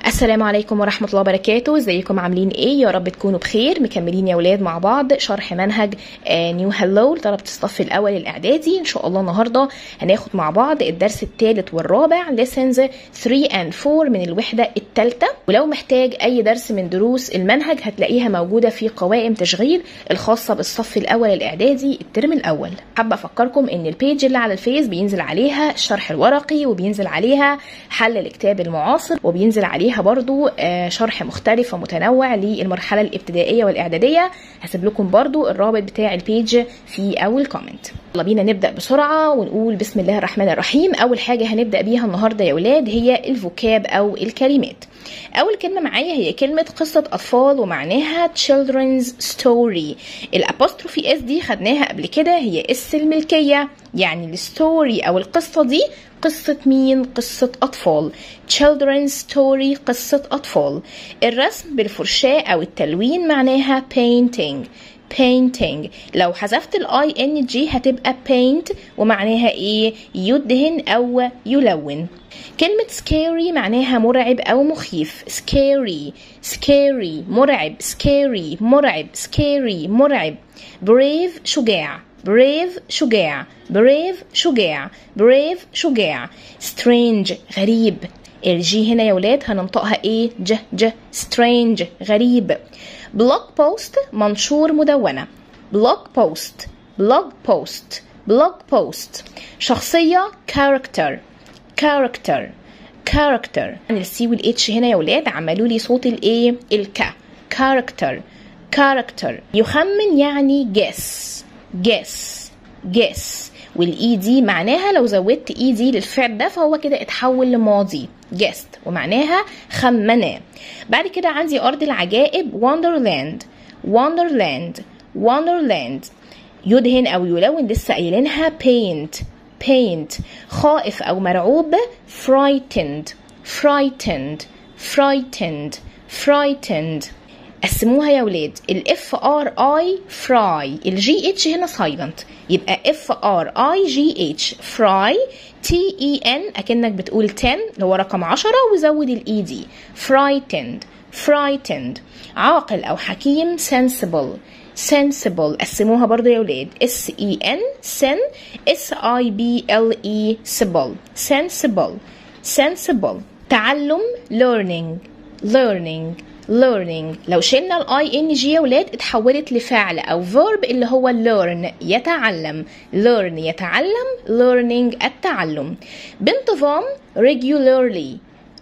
السلام عليكم ورحمة الله وبركاته ازيكم عاملين ايه يا رب تكونوا بخير مكملين يا ولاد مع بعض شرح منهج نيو هلو لطلبة الصف الاول الاعدادي ان شاء الله النهاردة هناخد مع بعض الدرس الثالث والرابع lessons 3 and 4 من الوحدة الثالثة ولو محتاج اي درس من دروس المنهج هتلاقيها موجودة في قوائم تشغيل الخاصة بالصف الاول الاعدادي الترم الاول حابة افكركم ان البيج اللي على الفيس بينزل عليها الشرح الورقي وبينزل عليها حل الكتاب المعاصر وبينزل عليها برضو شرح مختلف ومتنوع للمرحلة الابتدائية والإعدادية هسيب لكم برضو الرابط بتاع البيج في أول كومنت يلا بينا نبدأ بسرعة ونقول بسم الله الرحمن الرحيم أول حاجة هنبدأ بيها النهاردة يا ولاد هي الفوكاب أو الكلمات أول كلمة معايا هي كلمة قصة أطفال ومعناها children's story الأبوستروفي اس دي خدناها قبل كده هي اس الملكية يعني الستوري أو القصة دي قصة مين؟ قصة أطفال children's story قصة أطفال الرسم بالفرشاة أو التلوين معناها painting painting لو حذفت الاي ان جي هتبقى paint ومعناها ايه يدهن او يلون كلمة scary معناها مرعب أو مخيف scary scary مرعب scary مرعب scary مرعب brave شجاع brave شجاع brave شجاع brave شجاع strange غريب الجي هنا يا ولاد هننطقها ايه ج ج strange غريب بلوج بوست منشور مدونة بلوج بوست بلوج بوست بلوج بوست شخصية character character character السي والاتش هنا يا ولاد عملوا لي صوت الايه الكا character character يخمن يعني guess guess guess والاي دي معناها لو زودت اي دي للفعل ده فهو كده اتحول لماضي guessed ومعناها خمناه بعد كده عندي ارض العجائب wonderland wonderland wonderland يدهن او يلون لسه قايلينها paint paint خائف او مرعوب frightened frightened frightened frightened قسموها يا ولاد الاف ار اي فراي الجي اتش هنا سايلنت يبقى اف ار اي جي اتش فراي تي اي ان اكنك بتقول 10 اللي هو رقم 10 وزود الاي دي frightened frightened عاقل او حكيم sensible sensible قسموها برضو يا ولاد اس اي ان سن اس اي بي ال اي سبل sensible sensible تعلم learning learning learning لو شلنا الاي ان جي يا ولاد اتحولت لفعل او verb اللي هو learn يتعلم learn يتعلم learning التعلم بانتظام regularly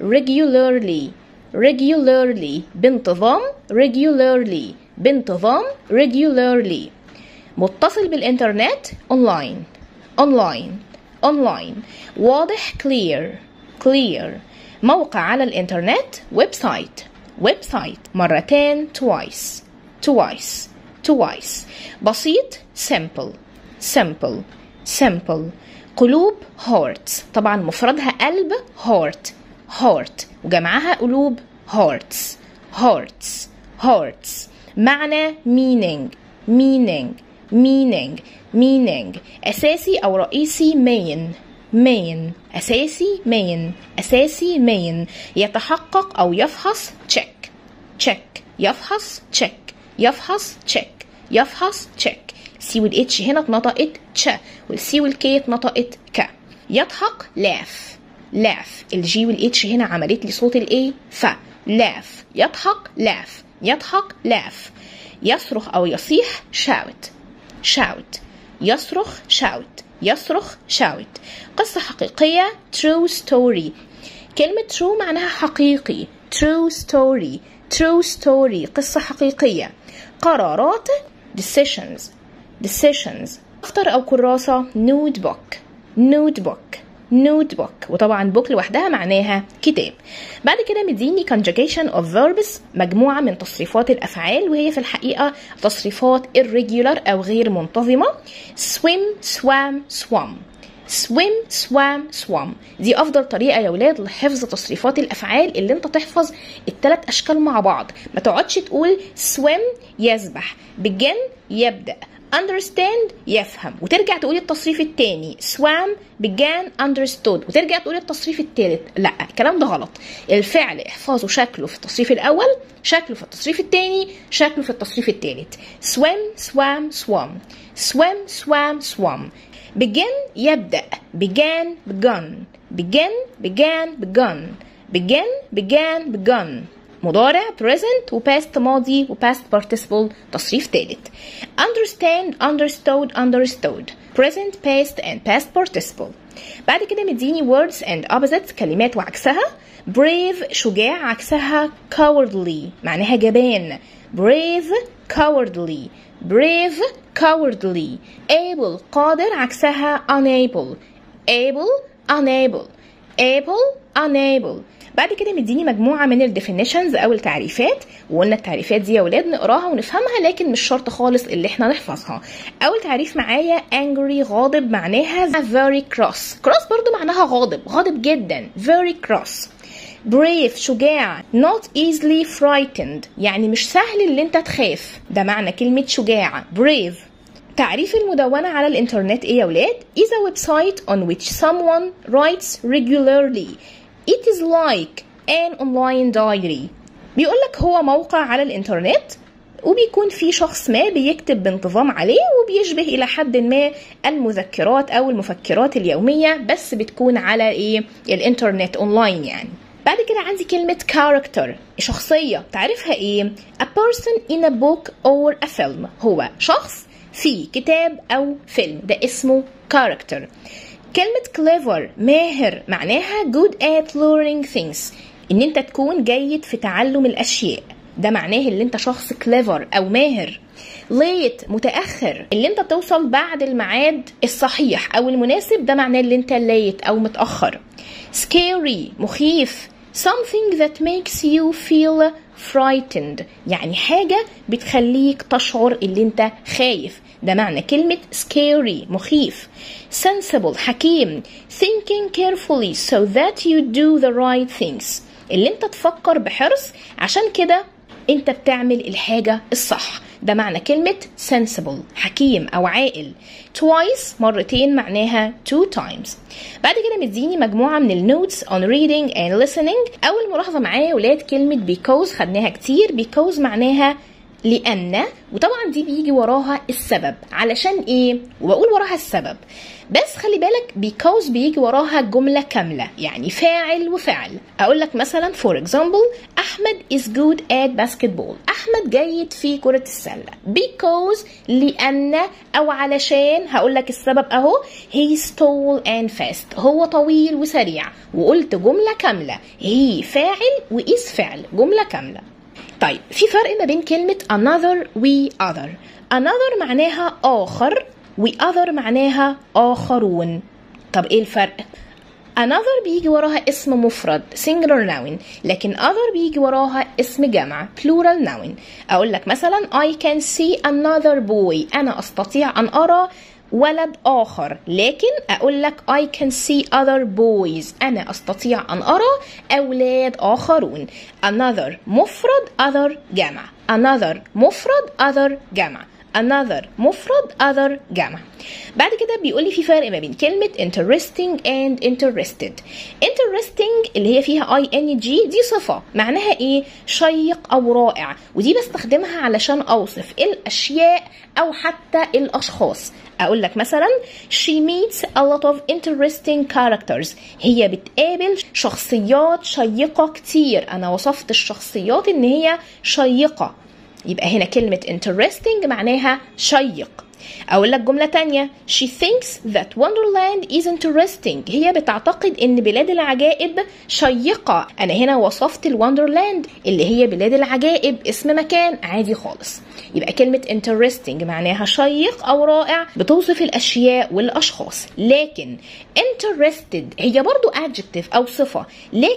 regularly regularly بانتظام regularly بانتظام regularly متصل بالانترنت online online online واضح clear clear موقع على الانترنت ويب سايت ويب سايت مرتين twice twice twice بسيط simple simple simple قلوب hearts طبعا مفردها قلب heart heart وجمعها قلوب hearts hearts hearts معنى meaning meaning meaning meaning أساسي أو رئيسي main main أساسي main أساسي main يتحقق أو يفحص check check يفحص check يفحص check يفحص check سي والاتش هنا اتنطقت تش والسي والكي اتنطقت ك يضحك laugh laugh الجي والاتش هنا عملت لي صوت الايه ف laugh يضحك laugh يضحك laugh يصرخ أو يصيح shout shout يصرخ shout يصرخ shout قصة حقيقية true story كلمة true معناها حقيقي true story true story قصة حقيقية قرارات decisions decisions دفتر أو كراسة notebook notebook نوت بوك وطبعا بوك لوحدها معناها كتاب بعد كده مديني conjugation of verbs مجموعة من تصريفات الأفعال وهي في الحقيقة تصريفات irregular أو غير منتظمة swim swam swam swim swam swam دي افضل طريقه يا ولاد لحفظ تصريفات الافعال اللي انت تحفظ الثلاث اشكال مع بعض ما تقعدش تقول swim يسبح begin يبدا understand يفهم وترجع تقولي التصريف التاني swam began understood وترجع تقولي التصريف التالت لا الكلام ده غلط الفعل احفظوا شكله في التصريف الاول شكله في التصريف التاني شكله في التصريف التالت swim swam swam swim swam swam begin يبدأ began begun begin began begun begin began begun مضارع present و past ماضي و past participle تصريف تالت understand understood understood present past and past participle بعد كده مديني words and opposites كلمات وعكسها brave شجاع عكسها cowardly معناها جبان brave cowardly brave cowardly able قادر عكسها unable able unable able unable بعد كده مديني مجموعه من الديفينيشنز او التعريفات وقلنا التعريفات دي يا ولاد نقراها ونفهمها لكن مش شرط خالص اللي احنا نحفظها اول تعريف معايا angry غاضب معناها very cross cross برضو معناها غاضب غاضب جدا very cross brave شجاع not easily frightened يعني مش سهل اللي انت تخاف ده معنى كلمة شجاع brave تعريف المدونة على الإنترنت إيه يا ولاد؟ is a website on which someone writes regularly. It is like an online diary. بيقول لك هو موقع على الإنترنت وبيكون في شخص ما بيكتب بانتظام عليه وبيشبه إلى حد ما المذكرات أو المفكرات اليومية بس بتكون على إيه؟ الإنترنت أونلاين يعني. بعد كده عندي كلمة character شخصية تعرفها إيه؟ a person in a book or a film هو شخص في كتاب أو فيلم ده اسمه character كلمة clever ماهر معناها good at learning things إن أنت تكون جيد في تعلم الأشياء ده معناه اللي أنت شخص clever أو ماهر late متأخر اللي أنت توصل بعد الميعاد الصحيح أو المناسب ده معناه اللي أنت late أو متأخر scary مخيف something that makes you feel frightened يعني حاجة بتخليك تشعر اللي انت خايف ده معنى كلمة scary مخيف sensible حكيم thinking carefully so that you do the right things اللي انت تفكر بحرص عشان كده انت بتعمل الحاجة الصح ده معنى كلمة sensible حكيم أو عاقل twice مرتين معناها two times بعد كده مديني مجموعة من النوتس on reading and listening أول ملاحظة معايا ولاد كلمة because خدناها كتير because معناها لأن وطبعا دي بيجي وراها السبب علشان ايه وبقول وراها السبب بس خلي بالك because بيجي وراها جملة كاملة يعني فاعل وفعل أقول لك مثلا for example أحمد is good at basketball أحمد جيد في كرة السلة because لأن أو علشان هقول لك السبب أهو he's tall and fast هو طويل وسريع وقلت جملة كاملة he فاعل و is فعل جملة كاملة طيب في فرق ما بين كلمة another و other another معناها آخر و other معناها آخرون طب إيه الفرق؟ another بيجي وراها اسم مفرد singular noun لكن other بيجي وراها اسم جمع plural noun أقول لك مثلا I can see another boy أنا أستطيع أن أرى ولد آخر لكن أقول لك I can see other boys أنا أستطيع أن أرى أولاد آخرون another مفرد other جمع another مفرد other جمع another مفرد other جمع بعد كده بيقول لي في فرق ما بين كلمة interesting and interested interesting اللي هي فيها ing دي صفة معناها ايه شيق او رائع ودي بستخدمها علشان اوصف الاشياء او حتى الاشخاص اقول لك مثلا she meets a lot of interesting characters هي بتقابل شخصيات شيقة كتير انا وصفت الشخصيات ان هي شيقة يبقى هنا كلمة interesting معناها شيق أقول لك جملة تانية She thinks that Wonderland is interesting هي بتعتقد إن بلاد العجائب شيقة أنا هنا وصفت الوندرلاند اللي هي بلاد العجائب اسم مكان عادي خالص يبقى كلمة interesting معناها شيق أو رائع بتوصف الأشياء والأشخاص لكن interested هي برضو adjective أو صفة لكن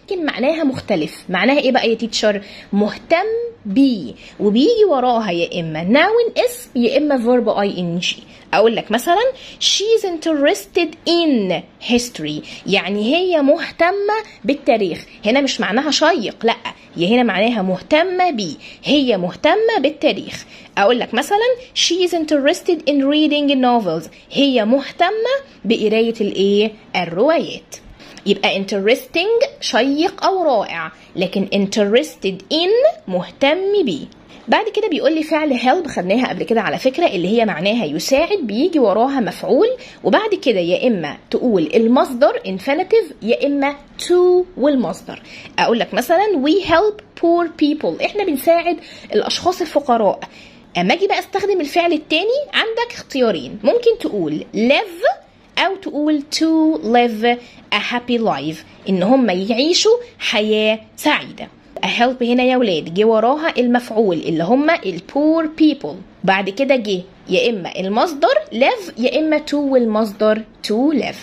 لكن معناها مختلف معناها ايه بقى يا تيتشر مهتم بيه وبيجي وراها يا اما noun اسم يا اما verb ing اقول لك مثلا she's interested in history يعني هي مهتمة بالتاريخ هنا مش معناها شيق لا هي هنا معناها مهتمة بيه هي مهتمة بالتاريخ اقول لك مثلا she's interested in reading novels هي مهتمة بقراية الايه الروايات يبقى interesting شيق او رائع لكن interested in مهتم بيه بعد كده بيقول لي فعل help خدناها قبل كده على فكره اللي هي معناها يساعد بيجي وراها مفعول وبعد كده يا اما تقول المصدر infinitive يا اما to والمصدر اقول لك مثلا we help poor people احنا بنساعد الاشخاص الفقراء اما اجي بقى استخدم الفعل التاني عندك اختيارين ممكن تقول live او تقول to live a happy life ان هم يعيشوا حياه سعيده help هنا يا ولاد جه وراها المفعول اللي هم البور people بعد كده جه يا اما المصدر live يا اما to والمصدر to live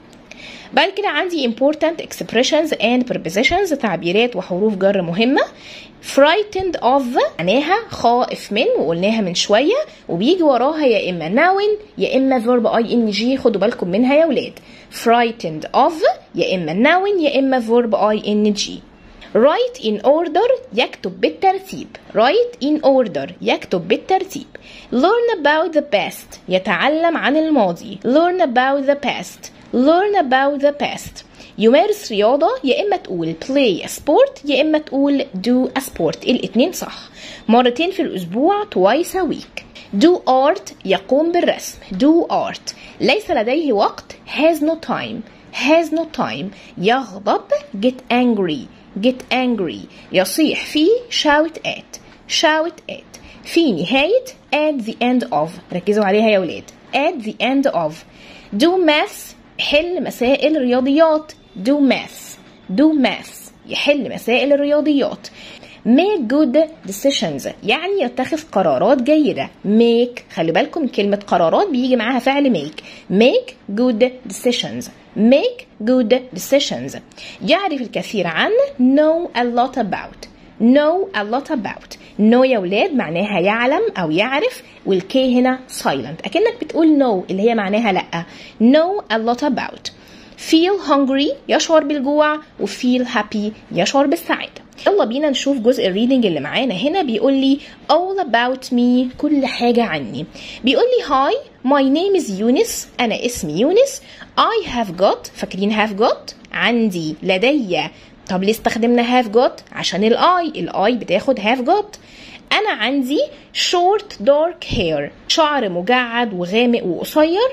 بعد كده عندي important expressions and prepositions تعبيرات وحروف جر مهمة frightened of معناها خائف من وقلناها من شوية وبيجي وراها يا إما noun يا إما verb ing خدوا بالكم منها يا ولاد frightened of يا إما noun يا إما verb ing write in order يكتب بالترتيب write in order يكتب بالترتيب learn about the past يتعلم عن الماضي learn about the past learn about the past يمارس رياضة يا إما تقول play a sport يا إما تقول do a sport الاتنين صح مرتين في الأسبوع twice a week do art يقوم بالرسم do art ليس لديه وقت has no time has no time يغضب get angry get angry يصيح فيه shout at shout at في نهاية at the end of ركزوا عليها يا ولاد at the end of do math حل مسائل رياضيات do math do math يحل مسائل الرياضيات make good decisions يعني يتخذ قرارات جيدة make خلي بالكم من كلمة قرارات بيجي معاها فعل make make good decisions make good decisions يعرف الكثير عن know a lot about know a lot about know يا ولاد معناها يعلم أو يعرف والكي هنا silent أكنك بتقول know اللي هي معناها لأ know a lot about feel hungry يشعر بالجوع و feel happy يشعر بالسعادة يلا بينا نشوف جزء الريدنج اللي معانا هنا بيقول لي all about me كل حاجة عني بيقول لي hi my name is يونس أنا اسمي يونس I have got فاكرين have got عندي لدي طب ليه استخدمنا have got عشان الاي الاي بتاخد have got انا عندي short dark hair شعر مجعد وغامق وقصير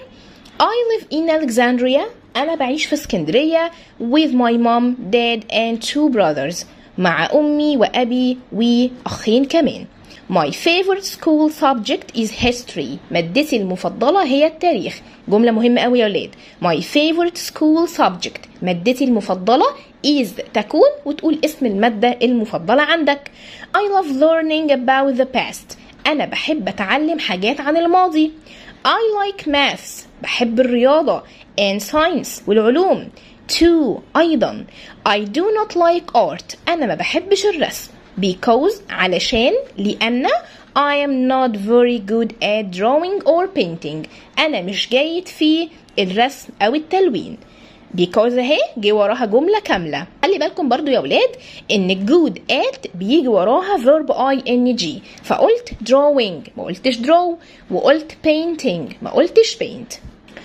I live in Alexandria أنا بعيش في اسكندرية with my mom, dad and two brothers مع أمي وأبي وأخين كمان My favorite school subject is history مادتي المفضلة هي التاريخ جملة مهمة أوي يا ولاد My favorite school subject مادتي المفضلة is تكون وتقول اسم المادة المفضلة عندك I love learning about the past أنا بحب أتعلم حاجات عن الماضي I like maths بحب الرياضة and science والعلوم two أيضا I do not like art أنا ما بحبش الرسم because علشان لأن I am not very good at drawing or painting أنا مش جيد في الرسم أو التلوين because اهي جه وراها جمله كامله خلي بالكم برضو يا ولاد ان good at بيجي وراها verb ing فقلت drawing ما قلتش draw وقلت painting ما قلتش paint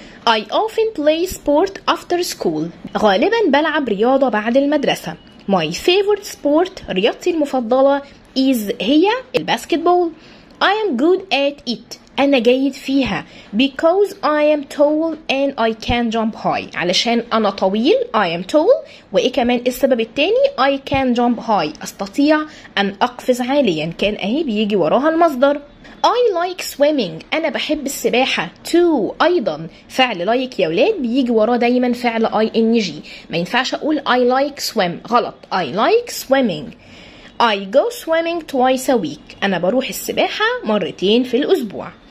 I often play sport after school غالبا بلعب رياضة بعد المدرسة My favorite sport رياضتي المفضلة is هي الباسكتبول I am good at it أنا جيد فيها because I am tall and I can jump high علشان أنا طويل I am tall وإيه كمان السبب التاني I can jump high أستطيع أن أقفز عاليا كان أهي بيجي وراها المصدر I like swimming أنا بحب السباحة too أيضا فعل like يا ولاد بيجي وراه دايما فعل ing ما ينفعش أقول I like swim غلط I like swimming I go swimming twice a week أنا بروح السباحة مرتين في الأسبوع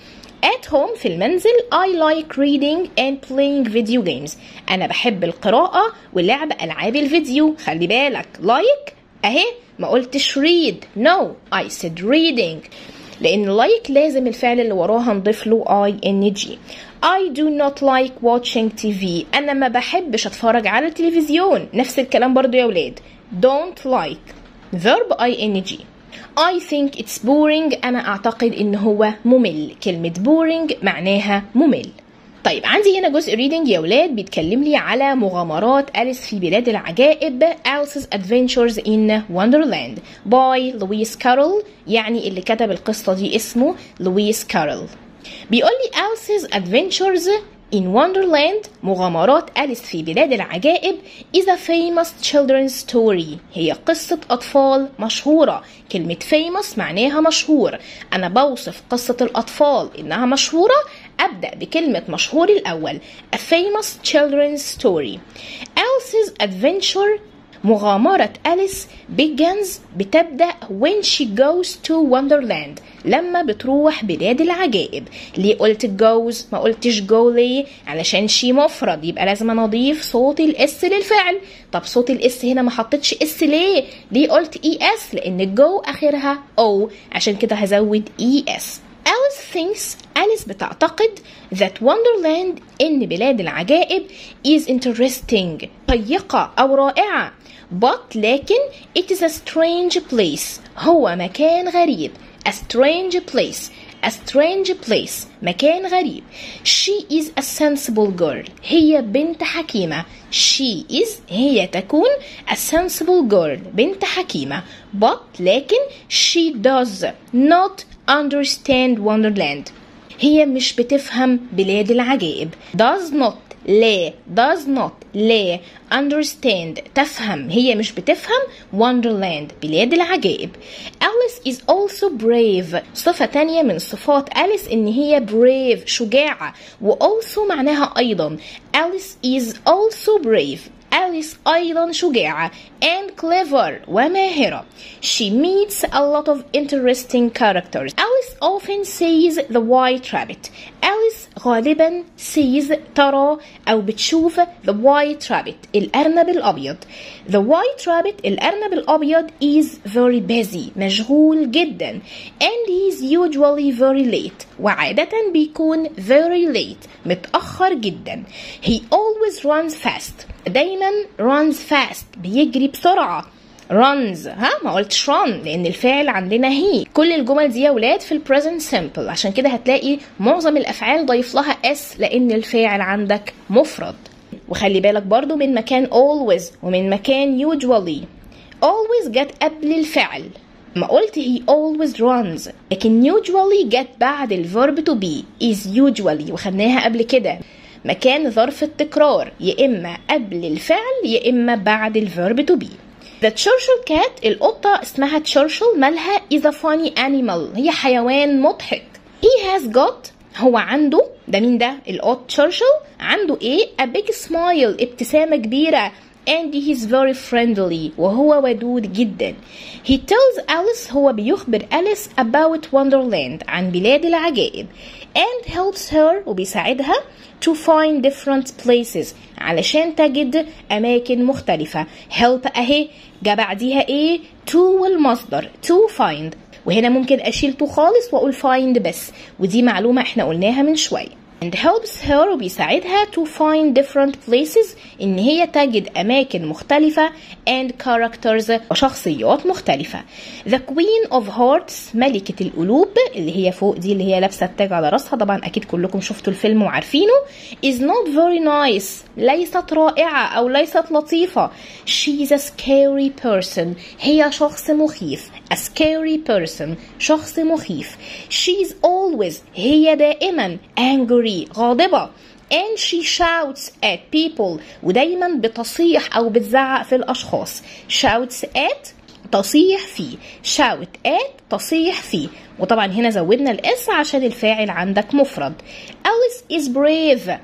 at home في المنزل I like reading and playing video games أنا بحب القراءة ولعب ألعاب الفيديو خلي بالك like أهي ما قلتش read no I said reading لأن like لازم الفعل اللي وراها نضيف له ing I do not like watching TV أنا ما بحبش أتفرج على التلفزيون نفس الكلام برضو يا ولاد don't like verb ing I think it's boring أنا أعتقد إن هو ممل كلمة boring معناها ممل طيب عندي هنا جزء reading يا ولاد بيتكلم لي على مغامرات أليس في بلاد العجائب Alice's Adventures in Wonderland by لويس كارول يعني اللي كتب القصة دي اسمه لويس كارول بيقول لي Alice's Adventures in Wonderland مغامرات أليس في بلاد العجائب is a famous children's story هي قصة أطفال مشهورة كلمة famous معناها مشهور أنا بوصف قصة الأطفال إنها مشهورة أبدأ بكلمة مشهور الأول a famous children's story Alice's adventure مغامرة أليس begins بتبدأ when she goes to Wonderland لما بتروح بلاد العجائب ليه قلت goes ما قلتش go ليه علشان شي مفرد يبقى لازم أنا أضيف صوت الاس للفعل طب صوت الاس هنا ما حطيتش اس ليه ليه قلت اي اس لأن go آخرها او عشان كده هزود اي اس Alice thinks أليس بتعتقد that Wonderland إن بلاد العجائب is interesting شيقة أو رائعة but لكن it is a strange place هو مكان غريب a strange place a strange place مكان غريب she is a sensible girl هي بنت حكيمة she is هي تكون a sensible girl بنت حكيمة but لكن she does not understand Wonderland هي مش بتفهم بلاد العجائب does not لا does not لا understand تفهم هي مش بتفهم Wonderland بلاد العجائب Alice is also brave صفة تانية من صفات أليس إن هي brave شجاعة و also معناها أيضا Alice is also brave أليس أيضا شجاعة and clever وماهرة. She meets a lot of interesting characters. Alice often sees the white rabbit. Alice غالبا sees ترى أو بتشوف the white rabbit الأرنب الأبيض. The white rabbit الأرنب الأبيض is very busy مشغول جدا and he is usually very late وعادة بيكون very late متأخر جدا. He always runs fast. دايما runs fast بيجري بسرعة runs ها ما قلتش run لان الفاعل عندنا هي كل الجمل دي يا ولاد في البريزنت سمبل عشان كده هتلاقي معظم الافعال ضايف لها اس لان الفاعل عندك مفرد وخلي بالك برضو من مكان always ومن مكان usually always جت قبل الفعل ما قلت he always runs لكن usually جت بعد الفيرب to be is usually وخدناها قبل كده مكان ظرف التكرار يا إما قبل الفعل يا إما بعد الفيرب to be The Churchill cat القطة اسمها Churchill مالها is a funny animal هي حيوان مضحك He has got هو عنده ده مين ده القط Churchill عنده ايه a big smile ابتسامة كبيرة and he is very friendly وهو ودود جدا he tells Alice هو بيخبر أليس about Wonderland عن بلاد العجائب and helps her وبيساعدها to find different places علشان تجد أماكن مختلفة help أهي جا بعديها إيه to والمصدر to find وهنا ممكن أشيل to خالص وأقول find بس ودي معلومة إحنا قلناها من شوية and helps her وبيساعدها to find different places إن هي تجد أماكن مختلفة and characters وشخصيات مختلفة the queen of hearts ملكة القلوب اللي هي فوق دي اللي هي لابسة التاج على راسها طبعا أكيد كلكم شفتوا الفيلم وعارفينه is not very nice ليست رائعة أو ليست لطيفة she's a scary person هي شخص مخيف a scary person شخص مخيف she's always هي دائما angry غاضبة and she shouts at people ودايما بتصيح أو بتزعق في الأشخاص shouts at تصيح فيه shout at تصيح فيه وطبعا هنا زودنا الاس عشان الفاعل عندك مفرد Alice is brave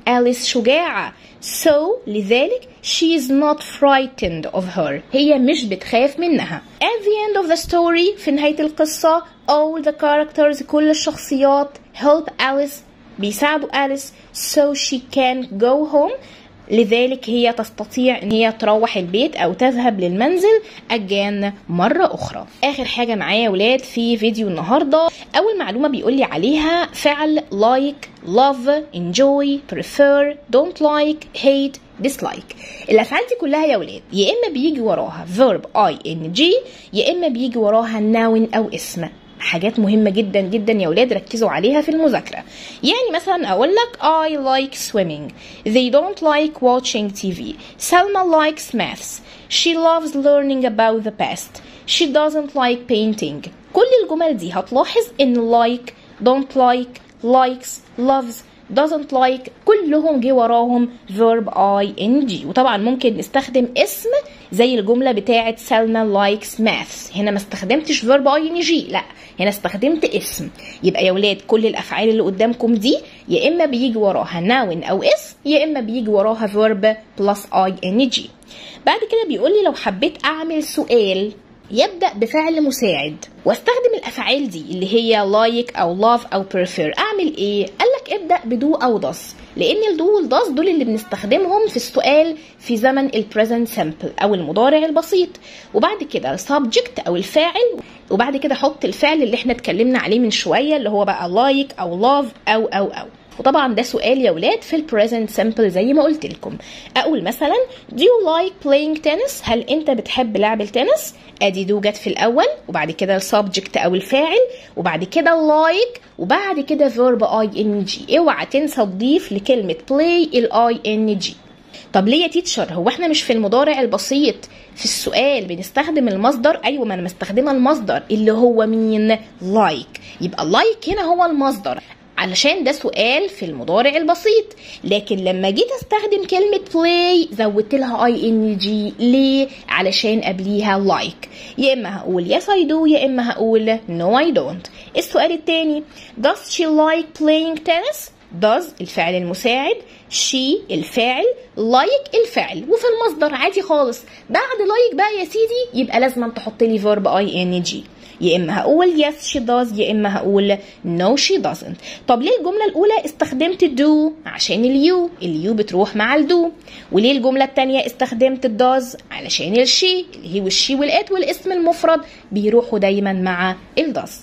أليس شجاعة so لذلك she is not frightened of her هي مش بتخاف منها at the end of the story في نهاية القصة all the characters كل الشخصيات help Alice بيساعدوا أليس so she can go home لذلك هي تستطيع ان هي تروح البيت او تذهب للمنزل again مرة اخرى اخر حاجة معايا يا ولاد في فيديو النهاردة اول معلومة بيقول لي عليها فعل like love enjoy prefer don't like hate dislike الافعال دي كلها يا ولاد يا اما بيجي وراها verb ing يا اما بيجي وراها noun او اسم حاجات مهمة جدا جدا يا ولاد ركزوا عليها في المذاكرة يعني مثلا أقول لك I like swimming they don't like watching TV Selma likes maths she loves learning about the past she doesn't like painting كل الجمل دي هتلاحظ ان like don't like likes loves doesn't like كلهم جه وراهم verb ing وطبعا ممكن نستخدم اسم زي الجمله بتاعه سلمى likes maths هنا ما استخدمتش verb ing لا هنا استخدمت اسم يبقى يا ولاد كل الافعال اللي قدامكم دي يا اما بيجي وراها noun او اسم يا اما بيجي وراها verb plus ing بعد كده بيقول لي لو حبيت اعمل سؤال يبدأ بفعل مساعد واستخدم الافعال دي اللي هي like او love او prefer اعمل ايه قال لك ابدأ بدو او does لان الدو والداس دول اللي بنستخدمهم في السؤال في زمن البريزنت سامبل او المضارع البسيط وبعد كده subject او الفاعل وبعد كده حط الفعل اللي احنا اتكلمنا عليه من شويه اللي هو بقى like او love او او او وطبعا ده سؤال يا ولاد في البريزنت سامبل زي ما قلت لكم اقول مثلا do you like playing tennis هل انت بتحب لعب التنس ادي دو جت في الاول وبعد كده السبجكت او الفاعل وبعد كده like وبعد كده verb ing اوعى تنسى تضيف لكلمه play ال ing طب ليه يا تيتشر هو احنا مش في المضارع البسيط في السؤال بنستخدم المصدر ايوه ما انا مستخدمه المصدر اللي هو مين like يبقى like هنا هو المصدر علشان ده سؤال في المضارع البسيط لكن لما جيت استخدم كلمة play زودت لها ing ليه؟ علشان قبليها like يا اما هقول yes I do يا اما هقول no I don't السؤال التاني does she like playing tennis؟ does الفعل المساعد she الفاعل like الفعل وفي المصدر عادي خالص بعد like بقى يا سيدي يبقى لازم تحط لي verb ing يا اما هقول yes she does يا اما هقول no she doesn't طب ليه الجمله الاولى استخدمت do عشان اليو اليو بتروح مع الدو وليه الجمله الثانيه استخدمت does علشان الشي اللي هي والشي والات والاسم المفرد بيروحوا دايما مع الداز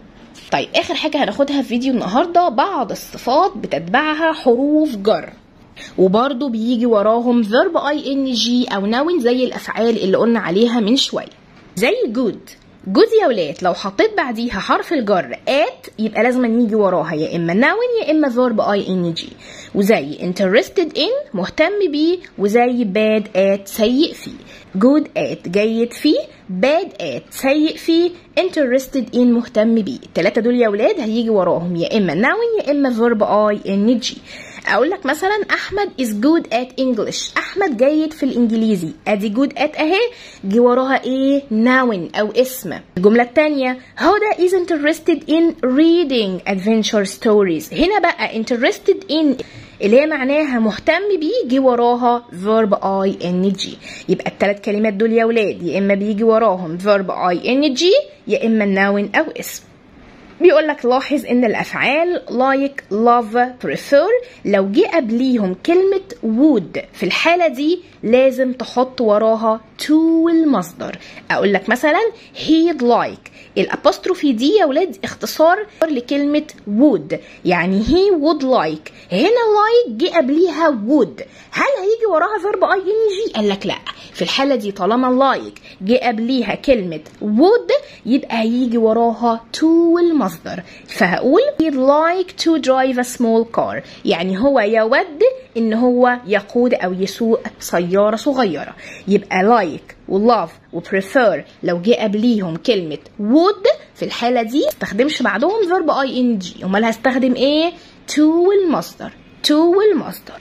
طيب اخر حاجه هناخدها في فيديو النهارده بعض الصفات بتتبعها حروف جر وبرضه بيجي وراهم verb ing او noun زي الافعال اللي قلنا عليها من شويه زي good جود يا ولاد لو حطيت بعديها حرف الجر at يبقى لازم يجي وراها يا اما noun يا اما verb ing وزي interested in مهتم بيه وزي bad at سيء فيه good at جيد فيه bad at سيء فيه interested in مهتم بيه التلاتة دول يا ولاد هيجي وراهم يا اما noun يا اما verb ing اقول لك مثلا احمد is good at english احمد جيد في الانجليزي ادي good at اهي جه وراها ايه noun او اسم الجمله الثانيه هدى is interested in reading adventure stories هنا بقى interested in اللي هي معناها مهتم بيه جه وراها verb ing يبقى الثلاث كلمات دول يا ولاد يا اما بيجي وراهم verb ing يا اما noun او اسم بيقول لك لاحظ ان الافعال like love prefer لو جه قبليهم كلمه would في الحاله دي لازم تحط وراها to المصدر اقول لك مثلا he'd like الابوستروفي دي يا ولاد اختصار لكلمه would يعني he would like هنا like جه قبليها would هل هيجي وراها فيرب اي ان جي قال لك لا في الحاله دي طالما like جه قبليها كلمه would يبقى هيجي وراها to المصدر فهقول he'd like to drive a small car يعني هو يود ان هو يقود او يسوق سياره صغيره يبقى like ولove وبريفير لو جه قبليهم كلمة would في الحالة دي استخدمش بعدهم verb ing امال هستخدم ايه to المصدر to المصدر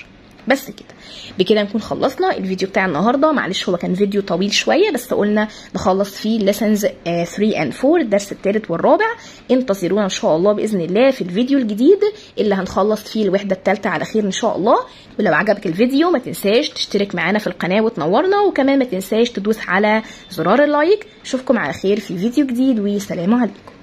بس كده بكده نكون خلصنا الفيديو بتاع النهارده معلش هو كان فيديو طويل شويه بس قلنا نخلص فيه lessons 3 and 4 الدرس الثالث والرابع انتظرونا ان شاء الله باذن الله في الفيديو الجديد اللي هنخلص فيه الوحده الثالثه على خير ان شاء الله ولو عجبك الفيديو ما تنساش تشترك معانا في القناه وتنورنا وكمان ما تنساش تدوس على زرار اللايك اشوفكم على خير في فيديو جديد وسلام عليكم